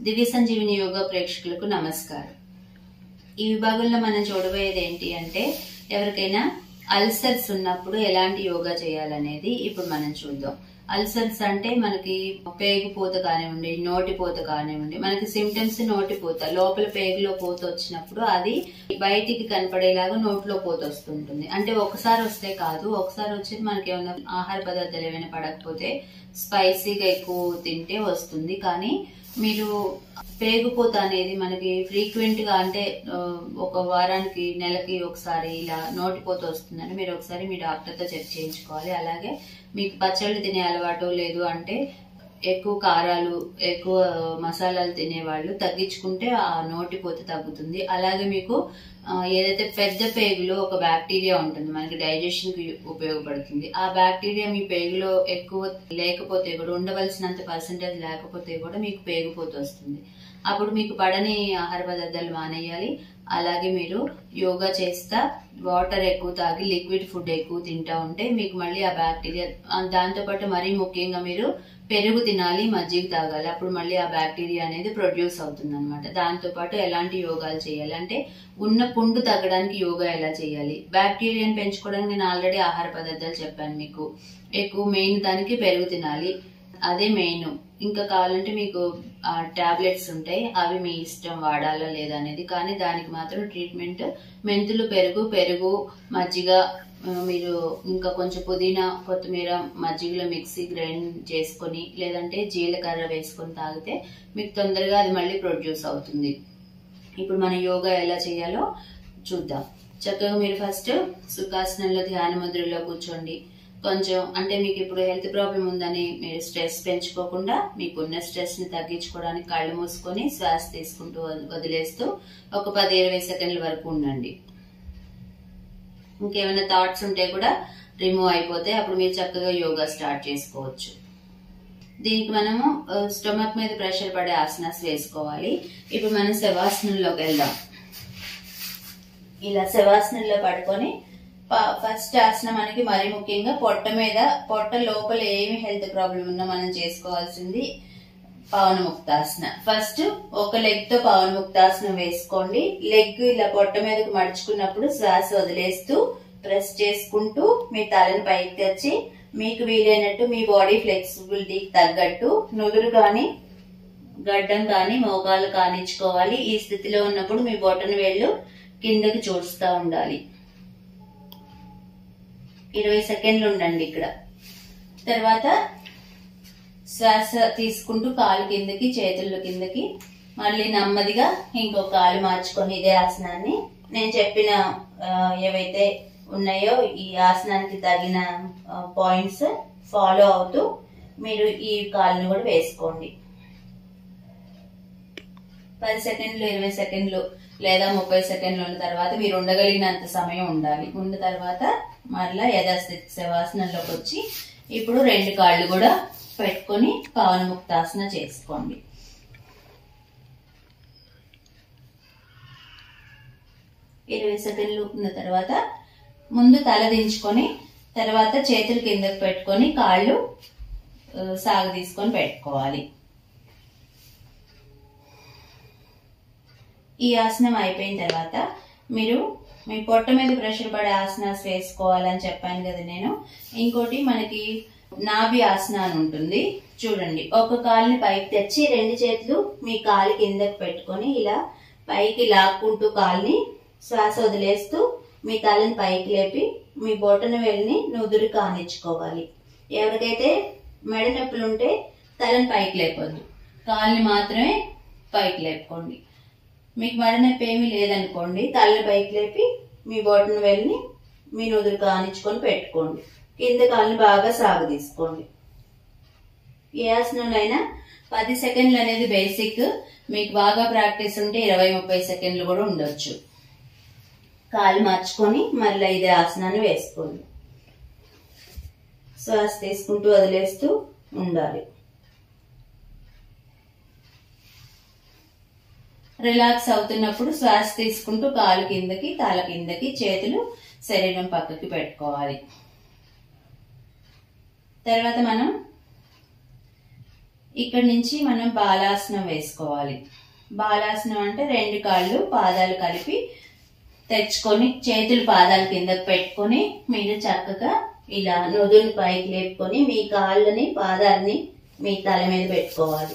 దివ్య సంజీవిని యోగా ప్రేక్షకులకు నమస్కారం ఈ విభాగంలో మనం చూడబోయేది ఏంటి అంటే ఎవరికైనా అల్సర్స్ ఉన్నప్పుడు ఎలాంటి యోగా చేయాలనేది ఇప్పుడు మనం చూద్దాం అల్సర్స్ అంటే మనకి పేగు పూత కానివ్వండి నోటి పూత కానివ్వండి మనకి సిమ్టమ్స్ నోటి పూత లోపల పేగులో పూత వచ్చినప్పుడు అది బయటికి కనపడేలాగా నోట్లో పూత వస్తుంటుంది అంటే ఒకసారి వస్తే కాదు ఒకసారి వచ్చి మనకి ఏమైనా ఆహార పదార్థాలు ఏమైనా పడకపోతే స్పైసీగా ఎక్కువ తింటే వస్తుంది కానీ మీరు పేగుపోత అనేది మనకి ఫ్రీక్వెంట్ గా అంటే ఆ, ఒక వారానికి నెలకి ఒకసారి ఇలా నోటిపోత వస్తుందని మీరు ఒకసారి మీ డాక్టర్ తో చెక్ చేయించుకోవాలి అలాగే మీకు పచ్చళ్ళు తినే అలవాటు లేదు అంటే ఎక్కువ కారాలు ఎక్కువ మసాలాలు తినేవాళ్ళు తగ్గించుకుంటే ఆ నోటిపోత తగ్గుతుంది అలాగే మీకు ఆ, ఏదైతే పెద్ద పేగులో ఒక బ్యాక్టీరియా ఉంటుంది మనకి డైజెషన్ కి ఉపయోగపడుతుంది ఆ బ్యాక్టీరియా మీ పేగులో ఎక్కువ లేకపోతే కూడా ఉండవలసినంత పర్సంటేజ్ లేకపోతే కూడా మీకు పేగుపోత వస్తుంది అప్పుడు మీకు పడని ఆహార పదార్థాలు మానేయాలి అలాగే మీరు యోగా చేస్తా వాటర్ ఎక్కువ తాగి లిక్విడ్ ఫుడ్ ఎక్కువ తింటా ఉంటే మీకు మళ్ళీ ఆ బ్యాక్టీరియా దాంతో పాటు మరీ ముఖ్యంగా మీరు పెరుగు తినాలి మజ్జిగ తాగాలి అప్పుడు మళ్ళీ ఆ బ్యాక్టీరియా అనేది ప్రొడ్యూస్ అవుతుంది అనమాట దాంతో పాటు ఎలాంటి యోగాలు చేయాలి అంటే ఉన్న పుండు తగ్గడానికి యోగా ఎలా చేయాలి బ్యాక్టీరియాని పెంచుకోవడానికి నేను ఆల్రెడీ ఆహార పదార్థాలు చెప్పాను మీకు ఎక్కువ మెయిన్ దానికి పెరుగు తినాలి అదే మెయిన్ ఇంకా కావాలంటే మీకు టాబ్లెట్స్ ఉంటాయి అవి మీ ఇష్టం వాడాలా లేదా అనేది కానీ దానికి మాత్రం ట్రీట్మెంట్ మెంతులు పెరుగు పెరుగు మజ్జిగ ఆ, మీరు ఇంకా కొంచెం పుదీనా కొత్తిమీర మజ్జిగలో మిక్సీ గ్రైండ్ చేసుకొని లేదంటే జీలకర్ర వేసుకొని తాగితే మీకు తొందరగా అది మళ్ళీ ప్రొడ్యూస్ అవుతుంది ఇప్పుడు మన యోగా ఎలా చేయాలో చూద్దాం చక్కగా మీరు ఫస్ట్ సుఖాసనంలో ధ్యాన ముద్రలో కూర్చోండి కొంచెం అంటే మీకు ఇప్పుడు హెల్త్ ప్రాబ్లం ఉందని మీరు స్ట్రెస్ పెంచుకోకుండా మీకున్న స్ట్రెస్ ని తగ్గించుకోవడానికి కళ్ళు మూసుకొని శ్వాస తీసుకుంటూ వద- వదిలేస్తూ ఒక పది ఇరవై సెకండ్ల వరకు ఉండండి ఇంకేమైనా థాట్స్ ఉంటే కూడా రిమూవ్ అయిపోతే అప్పుడు మీరు చక్కగా యోగా స్టార్ట్ చేసుకోవచ్చు దీనికి మనము స్టమక్ మీద ప్రెషర్ పడే ఆసనాస్ వేసుకోవాలి ఇప్పుడు మనం శవాసనంలోకి వెళ్దాం ఇలా శవాసనంలో పడుకొని ప- ఫస్ట్ ఆసనం మనకి మరీ ముఖ్యంగా పొట్ట మీద పొట్ట లోపల ఏమి హెల్త్ ప్రాబ్లం ఉన్నా మనం చేసుకోవాల్సింది పవనముక్తాసన ఫస్ట్ ఒక లెగ్ తో పవనముక్తాసనం వేసుకోండి లెగ్ ఇలా పొట్ట మీదకి మడుచుకున్నప్పుడు శ్వాస వదిలేస్తూ ప్రెస్ చేసుకుంటూ మీ తలని పైకి తెచ్చి మీకు వీలైనట్టు మీ బాడీ ఫ్లెక్సిబిలిటీకి తగ్గట్టు నుదురు కానీ గడ్డం కానీ మోకాలు కానిచ్చుకోవాలి ఈ స్థితిలో ఉన్నప్పుడు మీ బొటన వేళ్ళు కిందకి చూడుస్తూ ఉండాలి ఇరవై సెకండ్లు ఉండండి ఇక్కడ తర్వాత శ్వాస తీసుకుంటూ కాలు కిందకి చేతుల కిందకి మళ్ళీ నెమ్మదిగా ఇంకో కాలు మార్చుకొని ఇదే ఆసనాన్ని నేను చెప్పిన ఆ, ఏవైతే ఉన్నాయో ఈ ఆసనానికి తగిన పాయింట్స్ ఫాలో అవుతూ మీరు ఈ కాలుని కూడా వేసుకోండి పది సెకండ్లు ఇరవై సెకండ్లు లేదా ముప్పై సెకండ్లు ఉన్న తర్వాత మీరు ఉండగలిగినంత సమయం ఉండాలి ఉన్న తర్వాత మరలా యథాస్థితి శవాసనంలోకి వచ్చి ఇప్పుడు రెండు కాళ్ళు కూడా పెట్టుకొని పవనముక్తాసన చేసుకోండి ఇరవై సెకండ్లు ఉన్న తర్వాత ముందు తల దించుకొని తర్వాత చేతులు కిందకు పెట్టుకొని కాళ్ళు ఆ, సాగు తీసుకొని పెట్టుకోవాలి ఈ ఆసనం అయిపోయిన తర్వాత మీరు మీ పొట్ట మీద ప్రెషర్ పడే ఆసనాస్ వేసుకోవాలని చెప్పాను కదా నేను ఇంకోటి మనకి నాభి ఆసన అని ఉంటుంది చూడండి ఒక కాలుని పైకి తెచ్చి రెండు చేతులు మీ కాలు కిందకి పెట్టుకొని ఇలా పైకి లాక్కుంటూ కాల్ని శ్వాస వదిలేస్తూ మీ తలని పైకి లేపి మీ బొటన వెళ్ళి నుదురు కానిచ్చుకోవాలి ఎవరికైతే మెడ నొప్పులు ఉంటే తలని పైకి లేపొద్దు కాల్ని మాత్రమే పైకి లేపుకోండి మీకు మెడ నొప్పి ఏమీ లేదనుకోండి తల పైకి లేపి మీ బొటన వెళ్ళి మీ నుదురు కానిచ్చుకొని పెట్టుకోండి కింద కాళ్ళని బాగా సాగు తీసుకోండి ఏ ఆసనంలో పది సెకండ్లు అనేది బేసిక్ మీకు బాగా ప్రాక్టీస్ ఉంటే ఇరవై ముప్పై సెకండ్లు కూడా ఉండొచ్చు కాలు మార్చుకొని మళ్ళీ ఇదే ఆసనాన్ని వేసుకోండి శ్వాస తీసుకుంటూ వదిలేస్తూ ఉండాలి రిలాక్స్ అవుతున్నప్పుడు శ్వాస తీసుకుంటూ కాలు కిందకి తల కిందకి చేతులు శరీరం పక్కకి పెట్టుకోవాలి తర్వాత మనం ఇక్కడ నుంచి మనం బాలాసనం వేసుకోవాలి బాలాసనం అంటే రెండు కాళ్ళు పాదాలు కలిపి తెచ్చుకొని చేతులు పాదాల కిందకి పెట్టుకొని మీరు చక్కగా ఇలా నుదులు పైకి లేపుకొని మీ కాళ్ళని పాదాలని మీ తల మీద పెట్టుకోవాలి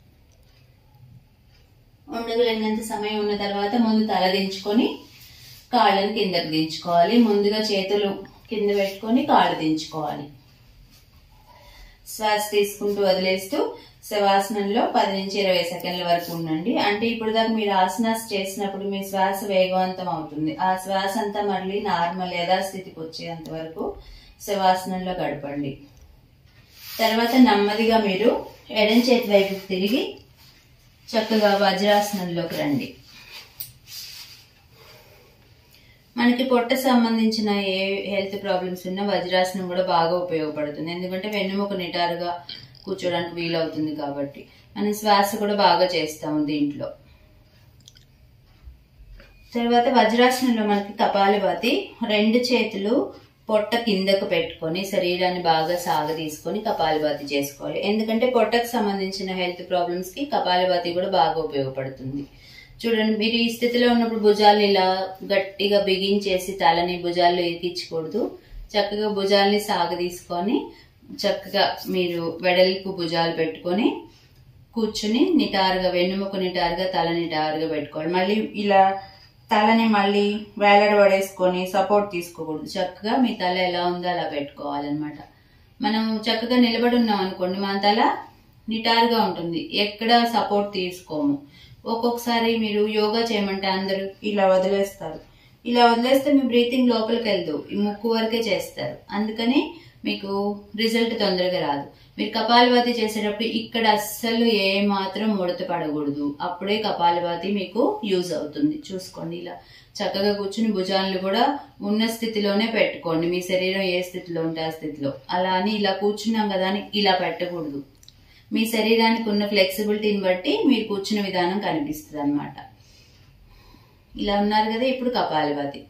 ఉండగలిగినంత సమయం ఉన్న తర్వాత ముందు తల దించుకొని కాళ్ళని కిందకి దించుకోవాలి ముందుగా చేతులు కింద పెట్టుకొని కాళ్ళు దించుకోవాలి శ్వాస తీసుకుంటూ వదిలేస్తూ శవాసనంలో పది నుంచి ఇరవై సెకండ్ల వరకు ఉండండి అంటే ఇప్పుడు దాకా మీరు ఆసనాస్ చేసినప్పుడు మీ శ్వాస వేగవంతం అవుతుంది ఆ శ్వాస అంతా మళ్ళీ నార్మల్ యథాస్థితికి వచ్చేంత వరకు శవాసనంలో గడపండి తర్వాత నెమ్మదిగా మీరు ఎడం చేతి వైపు తిరిగి చక్కగా వజ్రాసనంలోకి రండి మనకి పొట్ట సంబంధించిన ఏ హెల్త్ ప్రాబ్లమ్స్ ఉన్నా వజ్రాసనం కూడా బాగా ఉపయోగపడుతుంది ఎందుకంటే వెన్నుముక నిటారుగా కూర్చోడానికి వీలవుతుంది కాబట్టి మనం శ్వాస కూడా బాగా చేస్తాము దీంట్లో తర్వాత వజ్రాసనంలో మనకి కపాలభాతి రెండు చేతులు పొట్ట కిందకు పెట్టుకొని శరీరాన్ని బాగా సాగ తీసుకొని కపాలభాతి చేసుకోవాలి ఎందుకంటే పొట్టకు సంబంధించిన హెల్త్ ప్రాబ్లమ్స్ కి కపాలభాతి కూడా బాగా ఉపయోగపడుతుంది చూడండి మీరు ఈ స్థితిలో ఉన్నప్పుడు భుజాలు ఇలా గట్టిగా బిగించేసి తలని భుజాల్లో ఎక్కించకూడదు చక్కగా భుజాల్ని సాగ తీసుకొని చక్కగా మీరు వెడల్పు భుజాలు పెట్టుకొని కూర్చుని నిటారుగా వెన్నుముక నిటారుగా తల నిటారుగా పెట్టుకోవాలి మళ్ళీ ఇలా తలని మళ్ళీ వేలాడబడేసుకొని సపోర్ట్ తీసుకోకూడదు చక్కగా మీ తల ఎలా ఉందో అలా పెట్టుకోవాలన్నమాట మనం చక్కగా నిలబడి ఉన్నాం అనుకోండి మన తల నిటారుగా ఉంటుంది ఎక్కడ సపోర్ట్ తీసుకోము ఒక్కొక్కసారి మీరు యోగా చేయమంటే అందరూ ఇలా వదిలేస్తారు ఇలా వదిలేస్తే మీ బ్రీతింగ్ లోపలికి వెళ్దు ఈ ముక్కు వరకే చేస్తారు అందుకని మీకు రిజల్ట్ తొందరగా రాదు మీరు కపాలభాతి చేసేటప్పుడు ఇక్కడ అస్సలు ఏ మాత్రం ముడత పడకూడదు అప్పుడే కపాలభాతి మీకు యూజ్ అవుతుంది చూసుకోండి ఇలా చక్కగా కూర్చుని భుజాలను కూడా ఉన్న స్థితిలోనే పెట్టుకోండి మీ శరీరం ఏ స్థితిలో ఉంటే ఆ స్థితిలో అలా అని ఇలా కూర్చున్నాం కదా అని ఇలా పెట్టకూడదు మీ శరీరానికి ఉన్న ఫ్లెక్సిబిలిటీని బట్టి మీరు కూర్చున్న విధానం కనిపిస్తుంది అనమాట ఇలా ఉన్నారు కదా ఇప్పుడు కపాలభాతి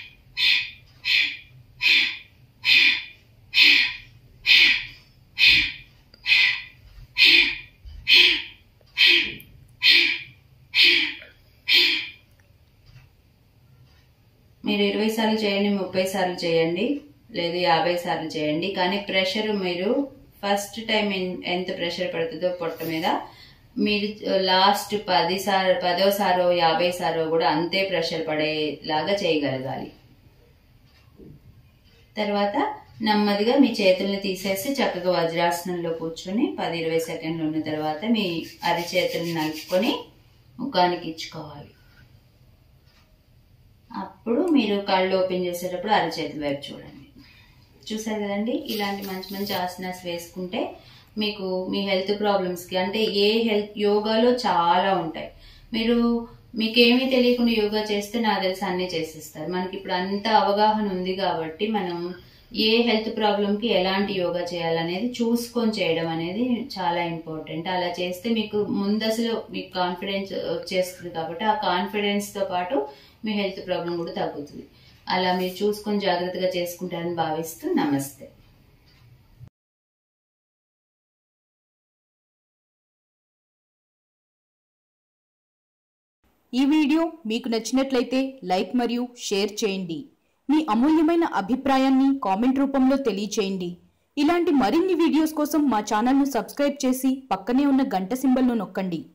మీరు ఇరవై సార్లు చేయండి ముప్పై సార్లు చేయండి లేదు యాభై సార్లు చేయండి కానీ ప్రెషర్ మీరు ఫస్ట్ టైం ఎంత ప్రెషర్ పడుతుందో పొట్ట మీద మీరు లాస్ట్ పది సార్ పదో సారో యాభై సారో కూడా అంతే ప్రెషర్ పడేలాగా చేయగలగాలి తర్వాత నెమ్మదిగా మీ చేతుల్ని తీసేసి చక్కగా వజ్రాసనంలో కూర్చొని పది ఇరవై సెకండ్లు ఉన్న తర్వాత మీ అరిచేతుల్ని నలుపుకొని ముఖానికి ఇచ్చుకోవాలి అప్పుడు మీరు కళ్ళు ఓపెన్ చేసేటప్పుడు అరచేతుల వైపు చూడండి చూసారు కదండి ఇలాంటి మంచి మంచి ఆసనాస్ వేసుకుంటే మీకు మీ హెల్త్ ప్రాబ్లమ్స్కి అంటే ఏ హెల్త్ యోగాలో చాలా ఉంటాయి మీరు మీకేమీ తెలియకుండా యోగా చేస్తే నాకు తెలిసి అన్నీ చేసేస్తారు మనకి ఇప్పుడు అంత అవగాహన ఉంది కాబట్టి మనం ఏ హెల్త్ ప్రాబ్లంకి ఎలాంటి యోగా చేయాలనేది చూసుకొని చేయడం అనేది చాలా ఇంపార్టెంట్ అలా చేస్తే మీకు ముందసలు మీకు కాన్ఫిడెన్స్ వచ్చేస్తుంది కాబట్టి ఆ కాన్ఫిడెన్స్తో పాటు మీ హెల్త్ ప్రాబ్లం కూడా తగ్గుతుంది అలా మీరు చూసుకొని జాగ్రత్తగా చేసుకుంటారని భావిస్తూ నమస్తే ఈ వీడియో మీకు నచ్చినట్లయితే లైక్ మరియు షేర్ చేయండి మీ అమూల్యమైన అభిప్రాయాన్ని కామెంట్ రూపంలో తెలియచేయండి ఇలాంటి మరిన్ని వీడియోస్ కోసం మా ఛానల్ను సబ్స్క్రైబ్ చేసి పక్కనే ఉన్న గంట సింబల్ను నొక్కండి